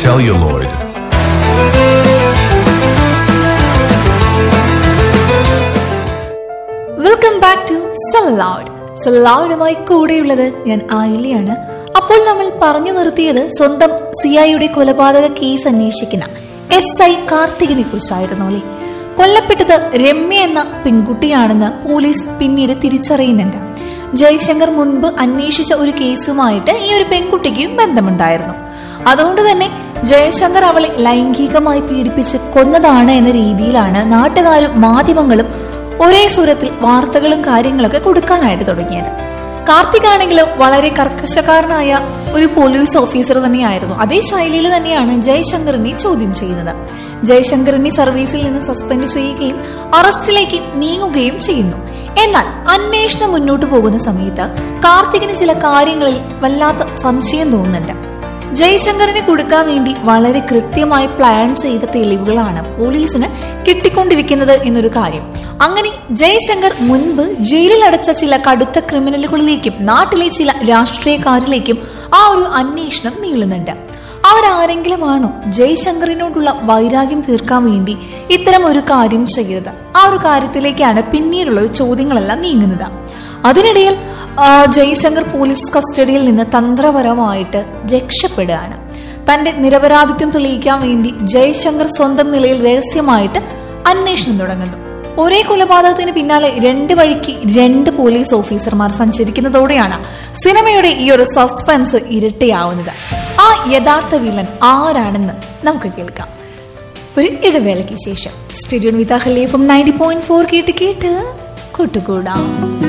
celluloid. Welcome back to celluloid സലൗഡുമായി കൂടെയുള്ളത് ഞാൻ ആയിലിയാണ് അപ്പോൾ നമ്മൾ പറഞ്ഞു നിർത്തിയത് സ്വന്തം സിഐയുടെ കൊലപാതക കേസ് അന്വേഷിക്കുന്ന എസ് ഐ കാർത്തികിനെ കുറിച്ചായിരുന്നു അല്ലേ കൊല്ലപ്പെട്ടത് രമ്യ എന്ന പെൺകുട്ടിയാണെന്ന് പോലീസ് പിന്നീട് തിരിച്ചറിയുന്നുണ്ട് ജയശങ്കർ മുൻപ് അന്വേഷിച്ച ഒരു കേസുമായിട്ട് ഈ ഒരു പെൺകുട്ടിക്കും ബന്ധമുണ്ടായിരുന്നു അതുകൊണ്ട് തന്നെ ജയശങ്കർ അവളെ ലൈംഗികമായി പീഡിപ്പിച്ച് കൊന്നതാണ് എന്ന രീതിയിലാണ് നാട്ടുകാരും മാധ്യമങ്ങളും ഒരേ സ്വരത്തിൽ വാർത്തകളും കാര്യങ്ങളൊക്കെ കൊടുക്കാനായിട്ട് തുടങ്ങിയത് കാർത്തിക് ആണെങ്കിലും വളരെ കർക്കശക്കാരനായ ഒരു പോലീസ് ഓഫീസർ തന്നെയായിരുന്നു അതേ ശൈലിയിൽ തന്നെയാണ് ജയശങ്കറിനെ ചോദ്യം ചെയ്യുന്നത് ജയശങ്കറിനെ സർവീസിൽ നിന്ന് സസ്പെൻഡ് ചെയ്യുകയും അറസ്റ്റിലേക്ക് നീങ്ങുകയും ചെയ്യുന്നു എന്നാൽ അന്വേഷണം മുന്നോട്ട് പോകുന്ന സമയത്ത് കാർത്തികിന് ചില കാര്യങ്ങളിൽ വല്ലാത്ത സംശയം തോന്നുന്നുണ്ട് ജയശങ്കറിനെ കൊടുക്കാൻ വേണ്ടി വളരെ കൃത്യമായി പ്ലാൻ ചെയ്ത തെളിവുകളാണ് പോലീസിന് കിട്ടിക്കൊണ്ടിരിക്കുന്നത് എന്നൊരു കാര്യം അങ്ങനെ ജയശങ്കർ മുൻപ് ജയിലിൽ അടച്ച ചില കടുത്ത ക്രിമിനലുകളിലേക്കും നാട്ടിലെ ചില രാഷ്ട്രീയക്കാരിലേക്കും ആ ഒരു അന്വേഷണം നീളുന്നുണ്ട് അവരാരെങ്കിലുമാണോ ജയശങ്കറിനോടുള്ള വൈരാഗ്യം തീർക്കാൻ വേണ്ടി ഇത്തരം ഒരു കാര്യം ചെയ്തത് ആ ഒരു കാര്യത്തിലേക്കാണ് പിന്നീടുള്ള ചോദ്യങ്ങളെല്ലാം നീങ്ങുന്നത് അതിനിടയിൽ ആ, ജയശങ്കർ പോലീസ് കസ്റ്റഡിയിൽ നിന്ന് തന്ത്രപരമായിട്ട് രക്ഷപ്പെടുകയാണ് തന്റെ നിരപരാധിത്വം തെളിയിക്കാൻ വേണ്ടി ജയശങ്കർ സ്വന്തം നിലയിൽ രഹസ്യമായിട്ട് അന്വേഷണം തുടങ്ങുന്നു ഒരേ കൊലപാതകത്തിന് പിന്നാലെ രണ്ട് വഴിക്ക് രണ്ട് പോലീസ് ഓഫീസർമാർ സഞ്ചരിക്കുന്നതോടെയാണ് സിനിമയുടെ ഈ ഒരു സസ്പെൻസ് ഇരട്ടിയാവുന്നത് ആ യഥാർത്ഥ വില്ലൻ ആരാണെന്ന് നമുക്ക് കേൾക്കാം ഒരു ഇടവേളയ്ക്ക് ശേഷം സ്റ്റേഡിയോൺ വിത്ത് അഹലേഫും നയൻറ്റി പോയിന്റ് ഫോർ കേട്ട് കേട്ട് കൂട്ടുകൂടാം